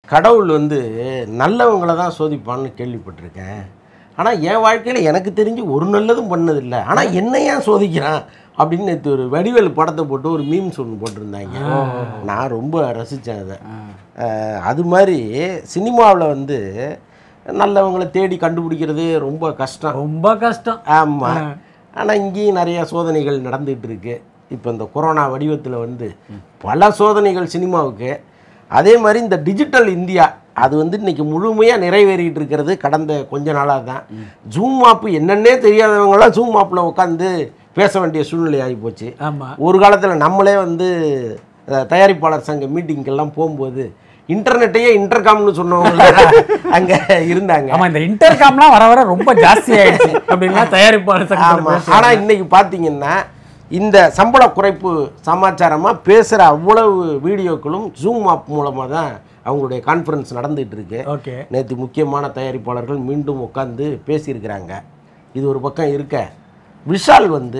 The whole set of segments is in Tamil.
கடவுள் வந்து நல்லவங்களை தான் சோதிப்பான்னு கேள்விப்பட்டிருக்கேன் ஆனால் என் வாழ்க்கையில் எனக்கு தெரிஞ்சு ஒரு நல்லதும் பண்ணதில்லை ஆனால் என்ன ஏன் சோதிக்கிறான் அப்படின்னு நேற்று ஒரு வடிவேலு படத்தை போட்டு ஒரு மீம்ஸ் ஒன்று போட்டிருந்தாங்க நான் ரொம்ப ரசித்தேன் அதை அஹ், அது மாதிரி சினிமாவில் வந்து நல்லவங்களை தேடி கண்டுபிடிக்கிறது ரொம்ப கஷ்டம் ரொம்ப கஷ்டம் ஆமாம் ஆனால் இங்கேயும் நிறைய சோதனைகள் நடந்துகிட்டு இருக்கு இப்போ இந்த கொரோனா வடிவத்தில் வந்து பல சோதனைகள் சினிமாவுக்கு அதே மாதிரி இந்த டிஜிட்டல் இந்தியா அது வந்து இன்னைக்கு முழுமையாக நிறைவேறிட்டு இருக்கிறது கடந்த கொஞ்ச நாளாக தான் ஜூம் ஆப்பு என்னன்னே தெரியாதவங்களாம் ஜூம் ஆப்பில் உட்காந்து பேச வேண்டிய சூழ்நிலை ஆகி போச்சு ஆமா ஒரு காலத்தில் நம்மளே வந்து அஹ், தயாரிப்பாளர் சங்க மீட்டிங்கெல்லாம் போகும்போது இன்டர்நெட்டையே இன்டர்காம்னு சொன்னவங்க அங்கே இருந்தாங்க ஆமா இந்த இன்டர்காம்லாம் வர வர ரொம்ப ஜாஸ்தி ஆயிடுச்சு அப்படின்னா தயாரிப்பாளர் சங்கத்துல ஆமா பேசுறாங்க. ஆனா இன்னைக்கு பாத்தீங்கன்னா இந்த சம்பள குறைப்பு சமாச்சாரமா பேசுற அவ்வளவு வீடியோக்களும் ஜூம் ஆப் மூலமா தான் அவங்களுடைய கான்ஃபரன்ஸ் நடந்துட்டு இருக்கு ஓகே நேற்று முக்கியமான தயாரிப்பாளர்கள் மீண்டும் உட்காந்து பேசியிருக்கிறாங்க இது ஒரு பக்கம் இருக்க விஷால் வந்து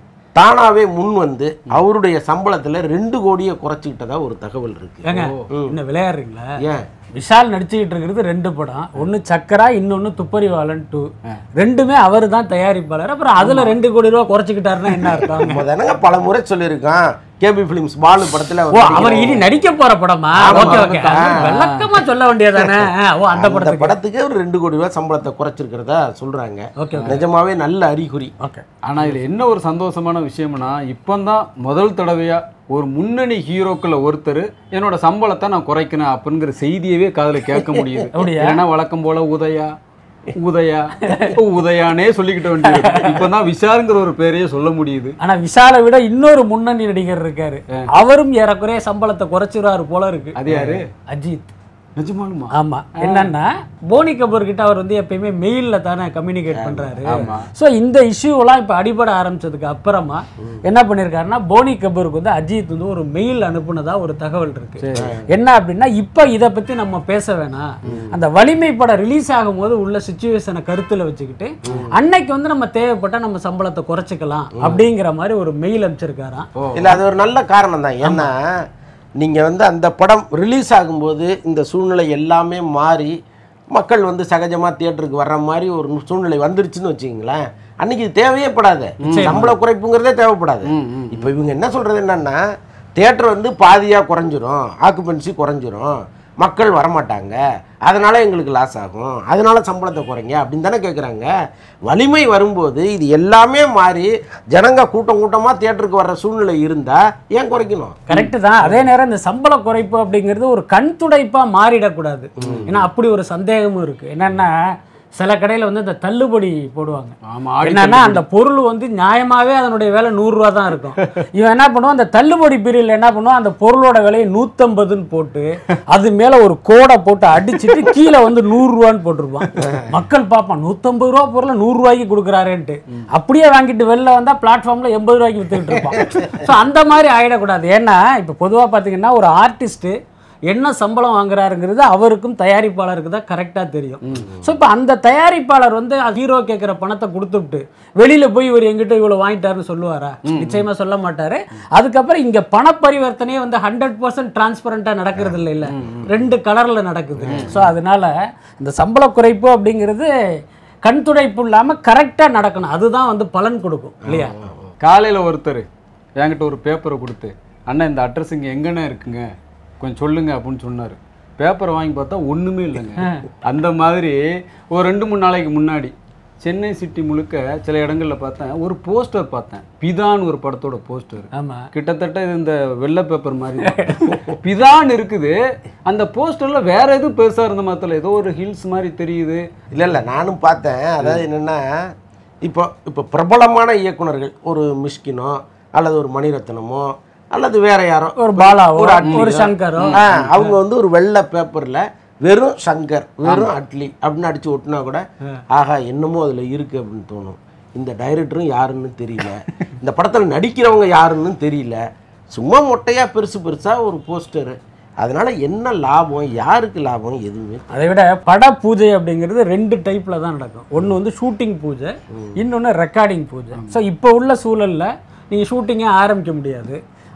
தானாவே முன் வந்து அவருடைய சம்பளத்துல ரெண்டு கோடியை குறைச்சிக்கிட்டதா ஒரு தகவல் இருக்கு ஏங்க இன்னும் விளையாடுறீங்களா ஏன் விஷால் நடிச்சுக்கிட்டு இருக்கிறது ரெண்டு படம் ஒன்னு சக்கரா இன்னொன்னு துப்பறிவாளன் டூ ரெண்டுமே அவர் தான் தயாரிப்பாளர் அப்புறம் அதுல ரெண்டு கோடி ரூபா குறைச்சிக்கிட்டாருன்னா என்ன அர்த்தம் நம்ம தானங்க பல முறை சொல்லியிருக்கான் கேபி பிலிம்ஸ் பாலு படத்துல ஓ அவர் இனி நடிக்க போற படமா ஆமா, ஓகே ஓகே ஆமா. விளக்கமா சொல்ல வேண்டியதானே ஓ அந்த அந்த படத்துக்கு படத்துக்கு ஒரு ரெண்டு கோடி ரூபாய் சம்பளத்தை குறைச்சிருக்கிறதா சொல்றாங்க ஓகே நிஜமாவே நல்ல அறிகுறி ஓகே ஆனா இதுல என்ன ஒரு சந்தோஷமான விஷயம்னா இப்போதான் முதல் தடவையா ஒரு முன்னணி ஹீரோக்கள் ஒருத்தர் என்னோட சம்பளத்தை நான் குறைக்கணும் அப்படிங்கிற செய்தியவே காதுல கேட்க முடியுது அப்படியா? ஏன்னா வழக்கம் போல உதயா உதயா உதயானே சொல்லிக்கிட்ட வேண்டியது இப்பதான் விஷாலுங்கிற ஒரு பேரையே சொல்ல முடியுது ஆனா விஷாலை விட இன்னொரு முன்னணி நடிகர் இருக்காரு அவரும் ஏறக்குறைய சம்பளத்தை குறைச்சிருவாரு போல இருக்கு அது யாரு அஜித் நிஜமானுமா ஆமா என்னன்னா போனி கபூர் கிட்ட அவர் வந்து எப்பயுமே மெயில்ல தானே கம்யூனிகேட் பண்றாரு ஆமா. சோ இந்த இஷ்யூலாம் இப்ப அடிபட ஆரம்பிச்சதுக்கு அப்புறமா என்ன பண்ணிருக்காருன்னா போனி கபூருக்கு வந்து அஜித் வந்து ஒரு மெயில் அனுப்புனதா ஒரு தகவல் இருக்கு என்ன அப்படின்னா இப்ப இத பத்தி நம்ம பேச வேணாம் அந்த வலிமை படம் ரிலீஸ் ஆகும்போது உள்ள சுச்சுவேஷனை கருத்துல வச்சுக்கிட்டு அன்னைக்கு வந்து நம்ம தேவைப்பட்டா நம்ம சம்பளத்தை குறைச்சிக்கலாம் அப்படிங்கிற மாதிரி ஒரு மெயில் அனுப்பிச்சிருக்காராம் இல்ல அது ஒரு நல்ல காரணம் தான் ஏன்னா நீங்க வந்து அந்த படம் ரிலீஸ் ஆகும்போது இந்த சூழ்நிலை எல்லாமே மாறி மக்கள் வந்து சகஜமா தியேட்டருக்கு வர்ற மாதிரி ஒரு சூழ்நிலை வந்துருச்சுன்னு வச்சுங்களேன் அன்னைக்கு இது தேவையே படாது சம்பள குறைப்புங்கிறதே தேவைப்படாது இப்போ இவங்க என்ன சொல்றது என்னன்னா தியேட்டர் வந்து பாதியா குறைஞ்சிரும் ஆக்குபென்சி குறைஞ்சிரும் மக்கள் வரமாட்டாங்க அதனால எங்களுக்கு லாஸ் ஆகும் அதனால சம்பளத்தை குறைங்க அப்படின்னு தானே கேட்குறாங்க வலிமை வரும்போது இது எல்லாமே மாறி ஜனங்க கூட்டம் கூட்டமா தியேட்டருக்கு வர்ற சூழ்நிலை இருந்தா ஏன் குறைக்கணும் கரெக்ட் தான் அதே நேரம் இந்த சம்பள குறைப்பு அப்படிங்கிறது ஒரு கண் துடைப்பா மாறிடக்கூடாது ஏன்னா அப்படி ஒரு சந்தேகமும் இருக்கு என்னன்னா சில கடையில வந்து இந்த தள்ளுபடி போடுவாங்க ஆமா ஆடி என்னன்னா அந்த பொருள் வந்து நியாயமாவே அதனுடைய விலை நூறு ரூபா தான் இருக்கும் இவன் என்ன பண்ணுவான் அந்த தள்ளுபடி பீரியட்ல என்ன பண்ணுவான் அந்த பொருளோட விலையை நூத்தம்பதுன்னு போட்டு அது மேல ஒரு கோடை போட்டு அடிச்சிட்டு கீழே வந்து நூறு ரூபான்னு போட்டிருப்பான் மக்கள் பார்ப்பான் நூத்தம்பது ரூபா பொருளை நூறு ரூபாய்க்கு கொடுக்குறாருன்ட்டு அப்படியே வாங்கிட்டு வெளில வந்தா பிளாட்ஃபார்ம்ல எண்பது ரூபாய்க்கு வித்துக்கிட்டு இருப்பான் ஸோ அந்த மாதிரி ஆயிடக்கூடாது ஏன்னா இப்போ பொதுவா பாத்தீங்கன்னா ஒரு ஆர்டிஸ்ட் என்ன சம்பளம் வாங்குறாருங்கிறது அவருக்கும் தயாரிப்பாளருக்கு தான் கரெக்டாக தெரியும் ஸோ இப்போ அந்த தயாரிப்பாளர் வந்து ஹீரோ கேட்குற பணத்தை கொடுத்துட்டு வெளியில் போய் இவர் எங்கிட்ட இவ்வளோ வாங்கிட்டாருன்னு சொல்லுவாரா நிச்சயமா சொல்ல மாட்டாரு அதுக்கப்புறம் இங்கே பண பரிவர்த்தனையே வந்து ஹண்ட்ரட் பர்சன்ட் டிரான்ஸ்பரண்ட்டாக நடக்கிறது இல்லை இல்லை ரெண்டு கலரில் நடக்குது ஸோ அதனால இந்த சம்பள குறைப்பு அப்படிங்கிறது கண் துடைப்பு இல்லாமல் கரெக்டாக நடக்கணும் அதுதான் வந்து பலன் கொடுக்கும் இல்லையா காலையில ஒருத்தர் என்கிட்ட ஒரு பேப்பரை கொடுத்து அண்ணா இந்த அட்ரஸ் இங்க எங்கண்ணே இருக்குங்க கொஞ்சம் சொல்லுங்க அப்படின்னு சொன்னாரு பேப்பரை வாங்கி பார்த்தா ஒண்ணுமே இல்லைங்க அந்த மாதிரி ஒரு ரெண்டு மூணு நாளைக்கு முன்னாடி சென்னை சிட்டி முழுக்க சில இடங்கள்ல பார்த்தேன் ஒரு போஸ்டர் பார்த்தேன் பிதான் ஒரு படத்தோட போஸ்டர் ஆமா கிட்டத்தட்ட இது இந்த வெள்ளை பேப்பர் மாதிரி தான். பிதான் இருக்குது அந்த போஸ்டர்ல வேற எதுவும் பெருசா இருந்த மாதிரி ஏதோ ஒரு ஹில்ஸ் மாதிரி தெரியுது இல்லை இல்லை நானும் பார்த்தேன் அதாவது என்னென்னா இப்போ இப்போ பிரபலமான இயக்குனர்கள் ஒரு மிஷ்கினோ அல்லது ஒரு மணிரத்னமோ அல்லது வேற யாரோ ஒரு பாலாவோ ஒரு அட்லியோ. ஒரு சங்கரோ ஆ, அவங்க வந்து ஒரு வெள்ளை பேப்பரில் வெறும் சங்கர் வெறும் அட்லி அப்படின்னு அடிச்சு ஒட்டினா கூட ஆஹா என்னமோ அதில் இருக்கு அப்படின்னு தோணும் இந்த டைரக்டரும் யாருன்னு தெரியல இந்த படத்தில் நடிக்கிறவங்க யாருன்னு தெரியல சும்மா மொட்டையா பெருசு பெருசா ஒரு போஸ்டரு அதனால என்ன லாபம் யாருக்கு லாபம் எதுவுமே அதை விட பட பூஜை அப்படிங்கிறது ரெண்டு டைப்பில் தான் நடக்கும் ஒன்று வந்து ஷூட்டிங் பூஜை இன்னொன்று ரெக்கார்டிங் பூஜை ஸோ இப்போ உள்ள சூழலில் நீங்கள் ஷூட்டிங்கே ஆரம்பிக்க முடியாது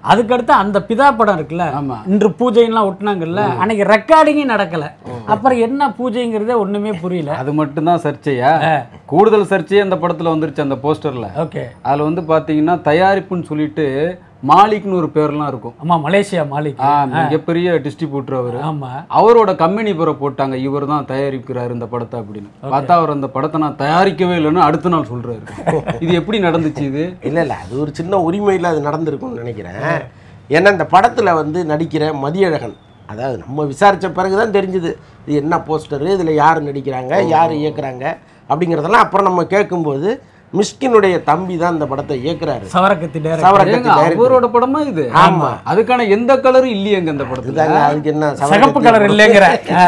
அதுக்கடுத்து அந்த பிதா படம் இருக்குல்ல ஆமா. இன்று பூஜைலாம் ஒட்டுனாங்கல்ல அன்னைக்கு ரெக்கார்டிங்கே நடக்கல அப்புறம் என்ன பூஜைங்கிறதே ஒண்ணுமே புரியல அது மட்டும்தான் சர்ச்சையா கூடுதல் சர்ச்சையே அந்த படத்துல வந்துருச்சு அந்த போஸ்டர்ல ஓகே அதுல வந்து பாத்தீங்கன்னா தயாரிப்புன்னு சொல்லிட்டு மாலிக்னு ஒரு பேர்லாம் இருக்கும் ஆமா மலேசியா மாலிக் ஆ, மிகப்பெரிய டிஸ்ட்ரிபியூட்டர் அவரு ஆமா அவரோட கம்பெனி பேரை போட்டாங்க இவர் தான் தயாரிக்கிறாரு இந்த படத்தை அப்படின்னு பார்த்தா அவர் அந்த படத்தை நான் தயாரிக்கவே இல்லைன்னு அடுத்த நாள் சொல்றாரு இது எப்படி நடந்துச்சு இது இல்லை இல்லை அது ஒரு சின்ன உரிமையில் அது நடந்திருக்கும்னு நினைக்கிறேன் ஏன்னா இந்த படத்தில் வந்து நடிக்கிற மதியழகன் அதாவது நம்ம விசாரித்த பிறகு தான் தெரிஞ்சுது இது என்ன போஸ்டரு இதில் யார் நடிக்கிறாங்க யார் இயக்குறாங்க அப்படிங்கிறதெல்லாம் அப்புறம் நம்ம கேட்கும்போது மிஷ்கினுடைய தம்பி தான் இந்த படத்தை இயக்குறாரு சவரக்கத்தி டேரக்டர் சவரக்கத்தி ஏங்க, director. அவரோட படமா இது ஆமா. அதுக்கான எந்த கலரும் இல்லையேங்க இந்த படத்துல இதாங்க அதுக்கு என்ன சிகப்பு சவரக்கத்தி கலர் இல்லைங்கிற ஆ.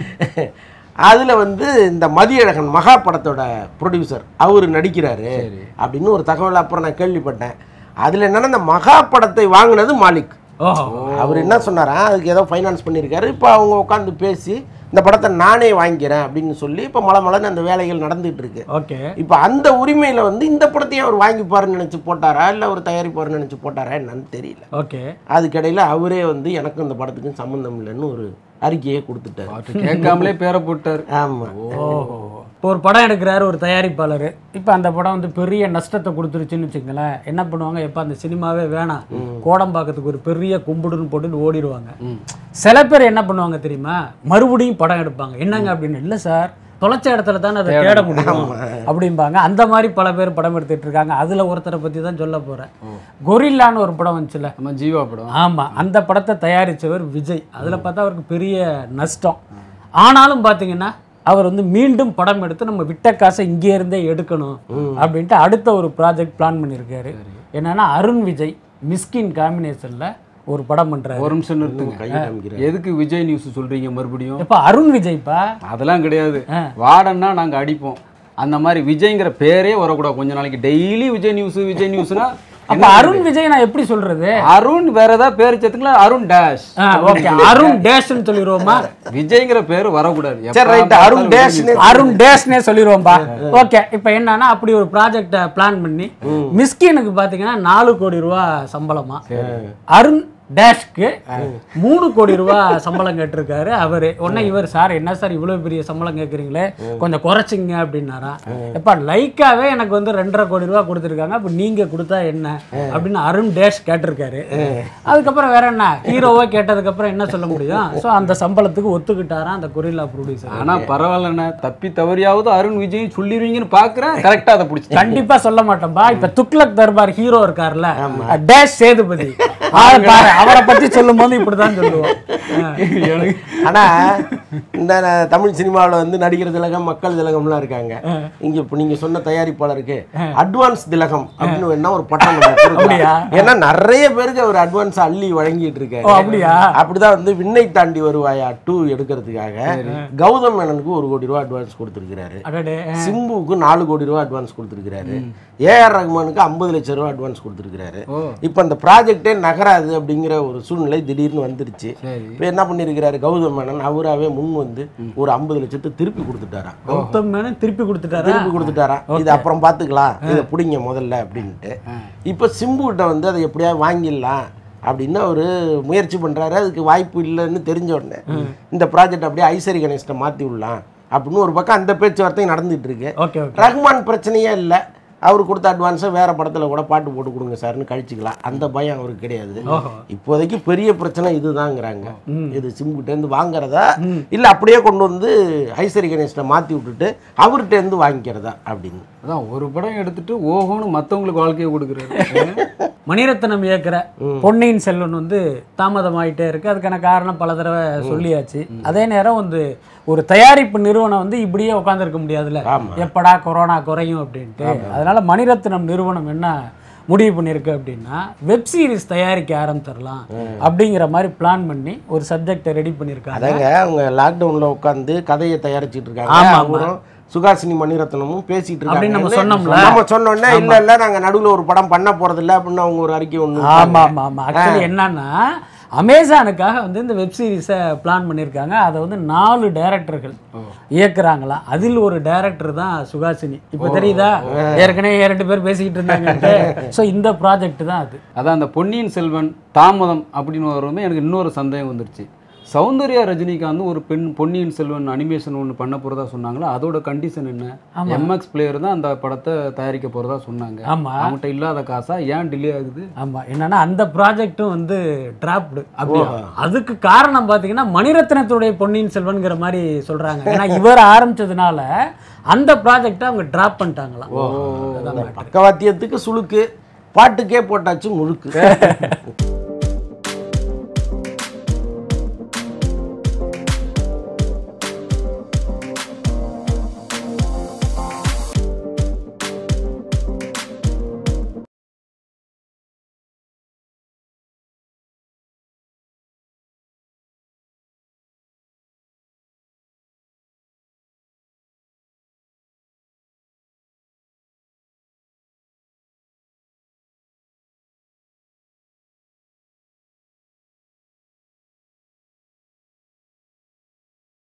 அதுல வந்து இந்த மதியழகன் மகா படத்தோட ப்ரொடியூசர் அவர் நடிக்கிறாரு அப்படின்னு ஒரு தகவல் அப்புறம் நான் கேள்விப்பட்டேன் அதுல என்னன்னா இந்த மகா படத்தை வாங்கினது மாலிக் ஓஹோ அவர் என்ன சொன்னாரா அதுக்கு ஏதோ ஃபைனான்ஸ் பண்ணியிருக்காரு இப்போ அவங்க உட்காந்து பேசி இந்த படத்தை நானே வாங்கிக்கிறேன் அப்படின்னு சொல்லி இப்போ மலை மலைன்னு அந்த வேலைகள் நடந்துட்டு இருக்கு ஓகே இப்போ அந்த உரிமையில வந்து இந்த படத்தையும் அவர் வாங்கிப்பாருன்னு நினைச்சு போட்டாரா இல்லை அவர் தயாரிப்பாருன்னு நினைச்சு போட்டாரா என்னன்னு தெரியல ஓகே அதுக்கிடையில அவரே வந்து எனக்கும் இந்த படத்துக்கும் சம்மந்தம் இல்லைன்னு ஒரு அறிக்கையை கொடுத்துட்டாரு அவர்ட்ட கேட்காமலே பேரை போட்டார் ஆமா ஓஹோ இப்போ ஒரு படம் எடுக்கிறாரு ஒரு தயாரிப்பாளர் இப்போ அந்த படம் வந்து பெரிய நஷ்டத்தை கொடுத்துருச்சுன்னு வச்சுங்களேன் என்ன பண்ணுவாங்க எப்போ அந்த சினிமாவே வேணாம் கோடம்பாக்கத்துக்கு ஒரு பெரிய கும்பிடுன்னு போட்டுட்டு ஓடிடுவாங்க சில பேர் என்ன பண்ணுவாங்க தெரியுமா மறுபடியும் படம் எடுப்பாங்க என்னங்க அப்படின்னு இல்லை சார் தொலைச்ச இடத்துல தானே அதை தேட முடியும் அப்படிம்பாங்க அந்த மாதிரி பல பேர் படம் எடுத்துட்டு இருக்காங்க அதுல ஒருத்தரை பத்தி தான் சொல்ல போறேன் கொரில்லான்னு ஒரு படம் வந்துச்சுல நம்ம ஜீவா படம் ஆமா அந்த படத்தை தயாரிச்சவர் விஜய் அதுல பார்த்தா அவருக்கு பெரிய நஷ்டம் ஆனாலும் பாத்தீங்கன்னா அவர் வந்து மீண்டும் படம் எடுத்து நம்ம விட்ட காசை இங்கே இருந்தே எடுக்கணும் அப்படின்ட்டு அடுத்த ஒரு ப்ராஜெக்ட் பிளான் பண்ணியிருக்காரு என்னன்னா அருண் விஜய் மிஸ்கின் காம்பினேஷன்ல ஒரு படம் பண்றாரு ஒரு நிமிஷம் நிறுத்துங்க கை காமிக்கிறேன் எதுக்கு விஜய் நியூஸ் சொல்றீங்க மறுபடியும் எப்ப அருண் விஜய்ப்பா அதெல்லாம் கிடையாது வாடன்னா நாங்க அடிப்போம் அந்த மாதிரி விஜய்ங்கிற பேரே வரக்கூடாது கொஞ்ச நாளைக்கு டெய்லி விஜய் நியூஸ் விஜய் நியூஸ்னா அப்ப அருண் விஜய் நான் எப்படி சொல்றது அருண் வேற ஏதாவது பேர் சேர்த்துக்கலாம் அருண் டேஷ் ஓகே அருண் டேஷ்னு சொல்லிடுவோமா விஜய்ங்கிற பேர் வரக்கூடாது எப்ப சரி ரைட் பார்த்தாலும் அருண் விஜய் டேஷ்னு அருண் டேஷ்னே சொல்லிடுவோம்பா ஓகே இப்போ என்னன்னா அப்படி ஒரு ப்ராஜெக்டை பிளான் பண்ணி மிஸ்கினுக்கு பார்த்தீங்கன்னா நாலு கோடி ரூபா சம்பளமா அருண் டேஷ்க்கு மூணு கோடி ரூபா சம்பளம் கேட்டிருக்காரு அவரு உடனே இவர் சார் என்ன சார் இவ்வளவு பெரிய சம்பளம் கேட்குறீங்களே கொஞ்சம் குறைச்சிங்க அப்படின்னாரா எப்பா லைக்காவே எனக்கு வந்து ரெண்டரை கோடி ரூபா கொடுத்துருக்காங்க அப்போ நீங்க கொடுத்தா என்ன அப்படின்னு அருண் டேஷ் கேட்டிருக்காரு அதுக்கப்புறம் வேற என்ன ஹீரோவா கேட்டதுக்கப்புறம் என்ன சொல்ல முடியும் ஸோ அந்த சம்பளத்துக்கு ஒத்துக்கிட்டாராம் அந்த கொரில்லா ப்ரொடியூசர் ஆனா பரவாயில்லண்ணே தப்பி தவறியாவது அருண் விஜய் சொல்லிடுவீங்கன்னு பாக்குறேன் கரெக்டா அதை பிடிச்சி கண்டிப்பா சொல்ல மாட்டோம்பா இப்ப துக்ளக் தர்பார் ஹீரோ இருக்காருல்ல டேஷ் சேதுபதி அவரை பாரு, அவரை பத்தி சொல்லும் போது இப்படிதான் சொல்லுவோம் ஆனா இந்த ந- தமிழ் சினிமாவில் வந்து நடிகர் திலகம் மக்கள் திலகம்லாம் இருக்காங்க இங்க இப்போ நீங்க சொன்ன தயாரிப்பாளருக்கு அட்வான்ஸ் திலகம் அப்படின்னு வேணா ஒரு பட்டம் நம்ம கொடுக்கலாம். அப்படியா? ஏன்னா நிறைய பேருக்கு அவர் அட்வான்ஸ் அள்ளி வழங்கிட்டு ஓ இருக்காரு அப்படியா அப்படிதான் வந்து விண்ணை தாண்டி வருவாயா டூ எடுக்கிறதுக்காக கௌதம் மேனனுக்கு ஒரு கோடி ரூபா அட்வான்ஸ் கொடுத்துருக்கிறாரு அடடே சிம்புவுக்கு நாலு கோடி ரூபா அட்வான்ஸ் கொடுத்துருக்காரு ஏஆர் ரஹ்மானுக்கு ஐம்பது லட்சம் ரூபா அட்வான்ஸ் கொடுத்துருக்காரு இப்போ அந்த ப்ராஜெக்டே நகராது அப்படிங்கிற ஒரு சூழ்நிலை திடீர்னு வந்துருச்சு சரி இப்போ என்ன பண்ணியிருக்கிறாரு கௌதம் மேனன் அவராகவே முன் வந்து ஒரு ஐம்பது லட்சத்தை திருப்பி கொடுத்துட்டாராம் கௌதம் மேனன் திருப்பி கொடுத்துட்டாரா திருப்பி கொடுத்துட்டாராம் இது அப்புறம் பார்த்துக்கலாம் இதை பிடிங்க முதல்ல அப்படின்ட்டு இப்போ சிம்புகிட்ட வந்து அதை எப்படியாவது வாங்கிடலாம் அப்படின்னு அவர் முயற்சி பண்றாரு அதுக்கு வாய்ப்பு இல்லைன்னு தெரிஞ்ச உடனே இந்த ப்ராஜெக்ட் அப்படியே ஐசரி கணேஷ்ட மாற்றி விடலாம் அப்படின்னு ஒரு பக்கம் அந்த பேச்சுவார்த்தை நடந்துட்டு இருக்கு ஓகே ஓகே ரஹ்மான் பிரச்சனையே இல்லை அவர் கொடுத்த அட்வான்ஸை வேற படத்துல கூட பாட்டு போட்டு கொடுங்க சார்னு கழிச்சுக்கலாம் அந்த பயம் அவருக்கு கிடையாது இப்போதைக்கு பெரிய பிரச்சனை இதுதாங்கிறாங்க இது சிம்கிட்ட இருந்து வாங்குறதா இல்ல அப்படியே கொண்டு வந்து ஐசரி கணேஷ்ட மாத்தி விட்டுட்டு அவர்கிட்ட இருந்து வாங்கிக்கிறதா அப்படின்னு அதான் ஒரு படம் எடுத்துட்டு ஓஹோன்னு மத்தவங்களுக்கு வாழ்க்கையை கொடுக்குறாரு மணிரத்னம் இயக்குற பொன்னியின் செல்வன் வந்து தாமதமாயிட்டே இருக்கு அதுக்கான காரணம் பல தடவை சொல்லியாச்சு அதே நேரம் வந்து ஒரு தயாரிப்பு நிறுவனம் வந்து இப்படியே உட்காந்துருக்க முடியாதுல்ல ஆமா. எப்படா கொரோனா குறையும் அப்படின்ட்டு அதனால மணிரத்னம் நிறுவனம் என்ன முடிவு பண்ணியிருக்கு அப்படின்னா வெப் சீரிஸ் தயாரிக்க ஆரம்பிச்சிடலாம் அப்படிங்கிற மாதிரி பிளான் பண்ணி ஒரு சப்ஜெக்டை ரெடி பண்ணியிருக்காங்க அதாங்க அவங்க லாக்டவுன்ல உட்காந்து கதையை தயாரிச்சிட்டு இருக்காங்க ஆமா, ஆமா. அவரும் சுகாசினி மணிரத்னமும் பேசிட்டு அப்படின்னு நம்ம இருக்காங்க சொன்னோம்ல. நம்ம சொன்னோன்னே இல்ல இல்ல நாங்க நடுவுல ஒரு படம் பண்ண போறது இல்ல அப்படின்னு அவங்க ஒரு அறிக்கை ஒண்ணு ஆமா ஆமா ஆமா ஆக்சுவலி என்னன்னா அமேசானுக்காக வந்து இந்த வெப் சீரிஸை பிளான் பண்ணியிருக்காங்க அதை வந்து நாலு டைரக்டர்கள் இயக்குறாங்களாம் அதில் ஒரு டைரக்டர் தான் சுகாசினி இப்போ தெரியுதா ஏற்கனவே ரெண்டு பேர் பேசிக்கிட்டு இருந்தாங்க ஸோ இந்த ப்ராஜெக்ட் தான் அது அதான் அந்த பொன்னியின் செல்வன் தாமதம் அப்படின்னு வரும்போது எனக்கு இன்னொரு சந்தேகம் வந்துருச்சு சௌந்தர்யா ரஜினிகாந்த் ஒரு பெண் பொன்னியின் செல்வன் அனிமேஷன் ஒன்று பண்ண போகிறதா சொன்னாங்களா அதோட கண்டிஷன் என்ன எம்எக்ஸ் பிளேயர் தான் அந்த படத்தை தயாரிக்க போகிறதா சொன்னாங்க ஆமா அவங்ககிட்ட இல்லாத காசா ஏன் டிலே ஆகுது ஆமா என்னன்னா அந்த ப்ராஜெக்ட்டும் வந்து டிராப்டு அப்படியா அதுக்கு காரணம் பார்த்தீங்கன்னா மணிரத்னத்துடைய பொன்னியின் செல்வன்கிற மாதிரி சொல்றாங்க ஏன்னா இவர் ஆரம்பிச்சதுனால அந்த ப்ராஜெக்டை அவங்க டிராப் பண்ணிட்டாங்களாம் பக்கவாத்தியத்துக்கு சுளுக்கு பாட்டுக்கே போட்டாச்சு முழுக்கு